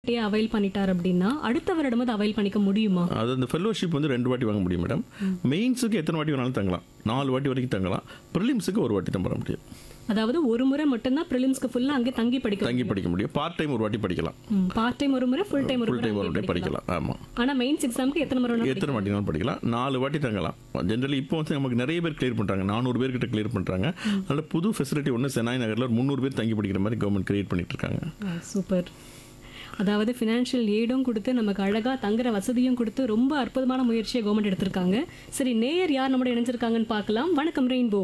Avail பண்ணிட்டார் அப்படின்னா அடுத்த வருடம் அது அவைல் பண்ணிக்க முடியுமா அது அந்த ஃபெல்லோஷிப் வந்து ரெண்டு வாட்டி வாங்க முடியும் மேடம் மெயின்ஸுக்கு எத்தனை வாட்டி வேணாலும் தங்கலாம் நாலு வாட்டி வரைக்கும் தங்கலாம் ப்ரிலிம்ஸுக்கு ஒரு வாட்டி தான் வர முடியும் அதாவது ஒரு முறை மட்டும்தான் ப்ரிலிம்ஸ்க்கு ஃபுல்லா அங்கே தங்கி படிக்க தங்கி படிக்க முடியும் பார்ட் டைம் ஒரு வாட்டி படிக்கலாம் பார்ட் டைம் ஒரு முறை ஃபுல் டைம் ஒரு ஃபுல் முறை டைம் ஒரு அங்கேயே வாட்டி படிக்கலாம் ஆமாம் ஆனா மெயின்ஸ் எக்ஸாமுக்கு எத்தனை முறை வேணா எத்தனை வாட்டினாலும் படிக்கலாம் நாலு வாட்டி தங்கலாம் ஜென்ரலி இப்போ வந்து நமக்கு நிறைய பேர் கிளியர் பண்ணுறாங்க நானூறு பேர்கிட்ட கிளியர் பண்ணுறாங்க அதனால் புது ஃபெசிலிட்டி ஒன்று சென்னாய் நகரில் ஒரு முந்நூறு பேர் தங்கி படிக்கிற மாதிரி கவர்மெண்ட் கிரியேட் பண்ணிட்டு இருக்காங்க சூப்பர் அதாவது ஃபினான்ஷியல் எய்டும் கொடுத்து நமக்கு அழகா தங்குற வசதியும் கொடுத்து ரொம்ப அற்புதமான முயற்சியை கவர்மெண்ட் எடுத்திருக்காங்க சரி நேயர் யார் நம்மளோட இணைஞ்சிருக்காங்கன்னு பார்க்கலாம் வணக்கம் ரெயின்போ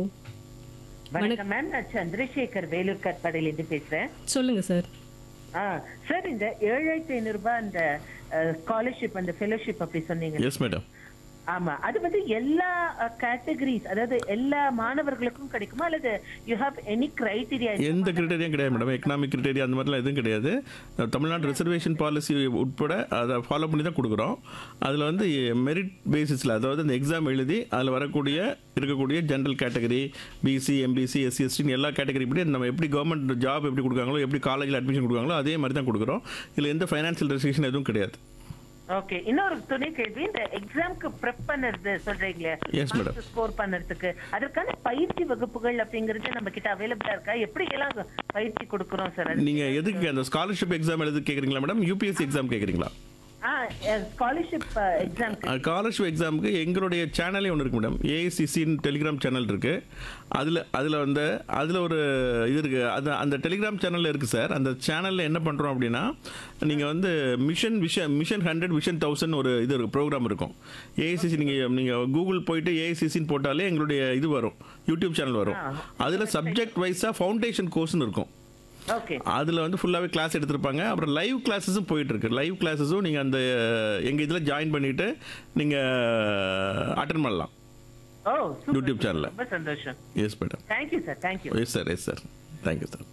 வணக்கம் மேம் நான் சந்திரசேகர் வேலூர் கட்பாடியில இருந்து பேசுறேன் சொல்லுங்க சார் ஆ சார் இந்த ஏழாயிரத்தி ஐநூறு ரூபாய் அந்த ஸ்காலர்ஷிப் அந்த ஃபெலோஷிப் அப்படி சொன்னீங்க எஸ் மேடம் ஆமா அது வந்து எல்லா கேட்டகரிஸ் அதாவது எல்லா மாணவர்களுக்கும் கிடைக்குமா அல்லது யூ ஹாவ் எனி கிரைட்டீரியா எந்த கிரிட்டேரியும் கிடையாது மேடம் எக்கனாமிக் கிரிட்டேரியா அந்த மாதிரிலாம் எதுவும் கிடையாது அஹ் தமிழ்நாடு ரிசர்வேஷன் பாலிசி உட்பட அதை ஃபாலோ பண்ணி தான் கொடுக்குறோம் அதில் வந்து மெரிட் பேசிஸில் அதாவது அந்த எக்ஸாம் எழுதி அதில் வரக்கூடிய இருக்கக்கூடிய general category B C M B C S C எஸ்டின்னு எல்லா கேட்டகரி படி நம்ம எப்படி கவர்மெண்ட் ஜாப் எப்படி கொடுக்காங்களோ எப்படி காலேஜில் அட்மிஷன் கொடுக்காங்களோ அதே மாதிரி தான் கொடுக்குறோம் இதில் எந்த ஃபைனான்சியல் ரெஸ்ட்ரிக்ஷன் எதுவும் கிடையாது ஓகே இன்னொரு துணை கேள்வி இந்த எக்ஸாம்க்கு ப்ரெப் பண்ணுறது சொல்றீங்களே Yes, madam. ஸ்கோர் பண்ணுறதுக்கு அதற்கான பயிற்சி வகுப்புகள் அப்படிங்கிறது நம்ம கிட்ட அவைலபிளா இருக்கா எப்படி எல்லாம் பயிற்சி கொடுக்குறோம் சார் அது நீங்கள் எதுக்கு அந்த ஸ்காலர்ஷிப் எக்ஸாம் எழுதி கேட்குறீங்களா மேடம் யூபிஎஸ்சி எக்ஸாம் கேட்குறீங்களா ஆ ஸ்காலர்ஷிப் எக்ஸாம்க்கு ஸ்காலர்ஷிப் எக்ஸாமுக்கு எங்களுடைய சேனலே ஒன்று இருக்கு மேடம் ஏஐசிசின்னு டெலிகிராம் சேனல் இருக்கு அதில் அதில் வந்து அதில் ஒரு இது இருக்கு அது அந்த டெலிகிராம் சேனலில் இருக்குது சார் அந்த சேனலில் என்ன பண்ணுறோம் அப்படின்னா நீங்கள் வந்து mission vision mission hundred vision thousand ஒரு இது ப்ரோக்ராம் இருக்கும் ஏஐசிசி நீங்கள் நீங்கள் கூகுள் போயிட்டு ஏஐசிசின்னு போட்டாலே எங்களுடைய இது வரும் யூடியூப் சேனல் வரும் அதில் சப்ஜெக்ட் வைஸாக ஃபவுண்டேஷன் கோர்ஸ்னு இருக்கும் ஓகே அதில் வந்து ஃபுல்லாகவே கிளாஸ் எடுத்திருப்பாங்க அப்புறம் லைவ் கிளாஸஸும் போயிட்டு இருக்கு லைவ் கிளாஸஸும் நீங்கள் அந்த எங்கள் இதில் ஜாயின் பண்ணிட்டு நீங்கள் அட்டன் பண்ணலாம் ஓ சூப்பர் யூடியூப் சேனலில் ரொம்ப சந்தோஷம் yes madam thank you sir thank you yes sir yes sir thank you sir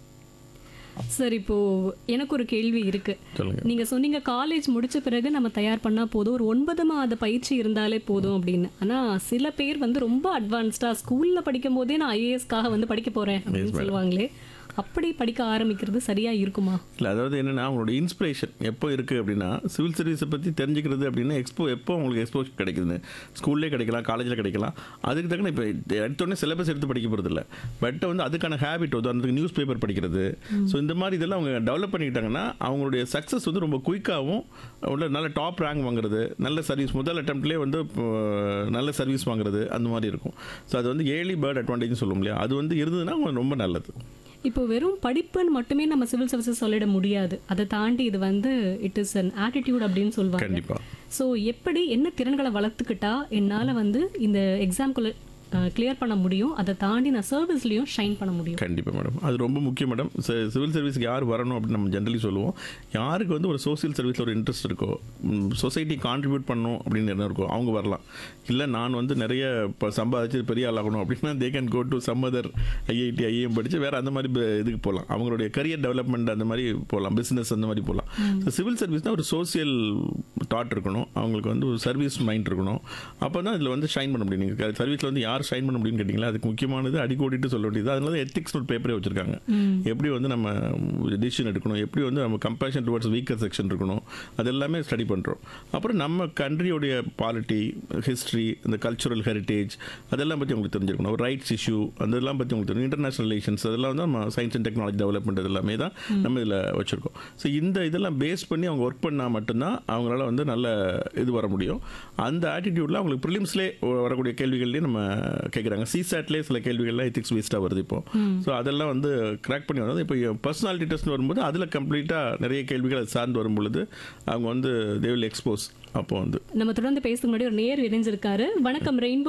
sir இப்போ எனக்கு ஒரு கேள்வி இருக்கு சொல்லுங்கள் நீங்க சொன்னீங்க காலேஜ் முடிச்ச பிறகு நம்ம தயார் பண்ணா போதும் ஒரு ஒன்பது மாத பயிற்சி இருந்தாலே போதும் அப்படின்னு ஆனா சில பேர் வந்து ரொம்ப அட்வான்ஸ்டா ஸ்கூல்ல படிக்கும் போதே நான் ஐஏஎஸ்க்காக வந்து படிக்க போறேன் அப்படின்னு சொல்லுவாங்களே அப்படி படிக்க ஆரம்பிக்கிறது சரியா இருக்குமா இல்லை அதாவது என்னென்னா அவங்களோட இன்ஸ்பிரேஷன் எப்போ இருக்குது அப்படின்னா சிவில் சர்வீஸை பற்றி தெரிஞ்சுக்கிறது அப்படின்னா எக்ஸ்போ எப்போ உங்களுக்கு எக்ஸ்போஸ் கிடைக்குது ஸ்கூல்லே கிடைக்கலாம் காலேஜில் கிடைக்கலாம் அதுக்கு தக்கன இப்போ எடுத்தோடனே சிலபஸ் எடுத்து படிக்க போகிறது இல்லை பட் வந்து அதுக்கான ஹேபிட் உதாரணத்துக்கு நியூஸ் பேப்பர் படிக்கிறது ஸோ இந்த மாதிரி இதெல்லாம் அவங்க டெவலப் பண்ணிக்கிட்டாங்கன்னா அவங்களுடைய சக்ஸஸ் வந்து ரொம்ப குயிக்காகவும் உள்ள நல்ல டாப் ரேங்க் வாங்குறது நல்ல சர்வீஸ் முதல் அட்டம்ப்ட்லேயே வந்து இப்போ, நல்ல சர்வீஸ் வாங்குறது அந்த மாதிரி இருக்கும் ஸோ அது வந்து ஏர்லி பேர்ட் அட்வான்டேஜ்னு சொல்லும் இல்லையா அது வந்து இருந்ததுன்னா அவங்க ரொம்ப நல்லது இப்போ வெறும் படிப்புன்னு மட்டுமே நம்ம சிவில் சர்வீசஸ் சொல்லிட முடியாது அதை தாண்டி இது வந்து இட் இஸ் அன் ஆட்டிடியூட் அப்படின்னு சொல்லுவாங்க கண்டிப்பாக ஸோ எப்படி என்ன திறன்களை வளர்த்துக்கிட்டா என்னால் வந்து இந்த எக்ஸாம்குள்ள கிளியர் பண்ண முடியும் அதை தாண்டி நான் சர்வீஸ்லையும் ஷைன் பண்ண முடியும் கண்டிப்பாக மேடம் அது ரொம்ப முக்கியம் மேடம் சிவில் சர்வீஸ்க்கு யார் வரணும் அப்படின்னு நம்ம ஜென்ரலி சொல்லுவோம் யாருக்கு வந்து ஒரு சோசியல் சர்வீஸில் ஒரு இன்ட்ரெஸ்ட் இருக்கோ சொசைட்டி கான்ட்ரிபியூட் பண்ணணும் அப்படின்னு என்ன இருக்கோ அவங்க வரலாம் இல்லை நான் வந்து நிறைய இப்போ சம்பாதிச்சு பெரிய ஆள் ஆகணும் அப்படின்னா they can go to some other IIT IIM படித்து வேறு அந்த மாதிரி ப- இதுக்கு போகலாம் அவங்களுடைய கரியர் டெவலப்மெண்ட் அந்த மாதிரி போகலாம் பிஸ்னஸ் அந்த மாதிரி போகலாம் ஸோ சிவில் சர்வீஸ்னால் ஒரு சோசியல் தாட் இருக்கணும் அவங்களுக்கு வந்து ஒரு சர்வீஸ் மைண்ட் இருக்கணும் அப்போ தான் இதில் வந்து ஷைன் பண்ண முடியும் நீங்கள் சர்வீஸில் வந்து யார் ஷைன் பண்ண முடியும்னு கேட்டிங்களா அதுக்கு முக்கியமானது அடிக்கோடிட்டு சொல்ல வேண்டியது அதனால தான் எத்திக்ஸ் ஒரு பேப்பரே வச்சுருக்காங்க எப்படி வந்து நம்ம டிசிஷன் எடுக்கணும் எப்படி வந்து நம்ம கம்பேஷன் டுவர்ட்ஸ் வீக்கர் செக்ஷன் இருக்கணும் அது எல்லாமே ஸ்டடி பண்ணுறோம் அப்புறம் நம்ம கண்ட்ரியோடைய பாலிட்டி ஹிஸ்ட்ரி இந்த கல்ச்சுரல் ஹெரிட்டேஜ் அதெல்லாம் பற்றி உங்களுக்கு தெரிஞ்சிருக்கணும் ரைட்ஸ் இஷ்யூ அதெல்லாம் பற்றி உங்களுக்கு தெரியும் இன்டர்நேஷனல் ரிலேஷன்ஸ் அதெல்லாம் வந்து நம்ம சயின்ஸ் அண்ட் டெக்னாலஜி டெவலப்மெண்ட் இது எல்லாமே தான் நம்ம இதில் வச்சுருக்கோம் ஸோ இந்த இதெல்லாம் பேஸ் பண்ணி அவங்க ஒர்க் பண்ணால் மட்டும்தான் அவங்களால வந்து நல்ல இது வர முடியும் அந்த ஆட்டிடியூடில் அவங்களுக்கு ப்ரிலிம்ஸ்லேயே வரக்கூடிய கேள்விகள்லேயே நம்ம கேட்குறாங்க சிசாட்லேயே சில கேள்விகள்லாம் எத்திக்ஸ் வேஸ்ட்டாக வருது இப்போ ஸோ அதெல்லாம் வந்து கிராக் பண்ணி வந்தது இப்போ பர்சனாலிட்டி டெஸ்ட் வரும்போது அதில் கம்ப்ளீட்டாக நிறைய கேள்விகள் அது சார்ந்து வரும் பொழுது அவங்க வந்து தே வில் எக்ஸ்போஸ் அப்போ வந்து நம்ம தொடர்ந்து பேசுறதுக்கு முன்னாடி ஒரு நேர் இணைஞ்சிருக்காரு வணக்கம் ரெயின்போ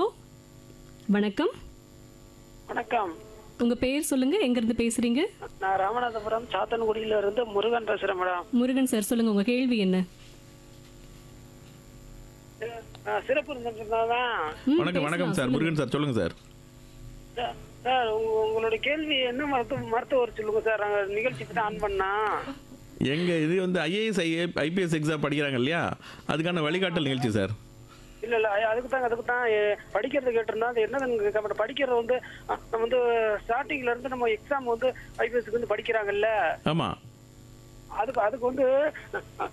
வணக்கம் வணக்கம் உங்க பேர் சொல்லுங்க எங்க இருந்து பேசுறீங்க நான் ராமநாதபுரம் சாத்தன்குடியில இருந்து முருகன் பேசுறேன் மேடம் முருகன் சார் சொல்லுங்க உங்க கேள்வி என்ன நான் சிறப்பு இருந்திருந்தாதான் ம், வணக்கம் வணக்கம் பேசலாம், சார் சொல்லுங்க. முருகன் சார் சொல்லுங்கள் சார் சார் உங்க- உங்களுடைய கேள்வி என்ன மருத்துவ மருத்துவர் சொல்லுங்க சார் நாங்க நிகழ்ச்சிக்கு தான் ஆன் பண்ணா எங்க இது வந்து ஐஏஎஸ் ஐபிஎஸ் எக்ஸாம் படிக்கிறாங்க இல்லையா அதுக்கான வழிகாட்டல் நிகழ்ச்சி சார் இல்ல இல்ல அதுக்கு தான் அதுக்கு தான் படிக்கிறது கேட்டிருந்தா அது என்னது படிக்கிறது வந்து அஹ், நம்ம வந்து ஸ்டார்டிங்ல இருந்து நம்ம எக்ஸாம் வந்து ஐபிஎஸ்க்கு வந்து படிக்கிறாங்கல்ல ஆமாம் அதுக்கு அதுக்கு வந்து அஹ்,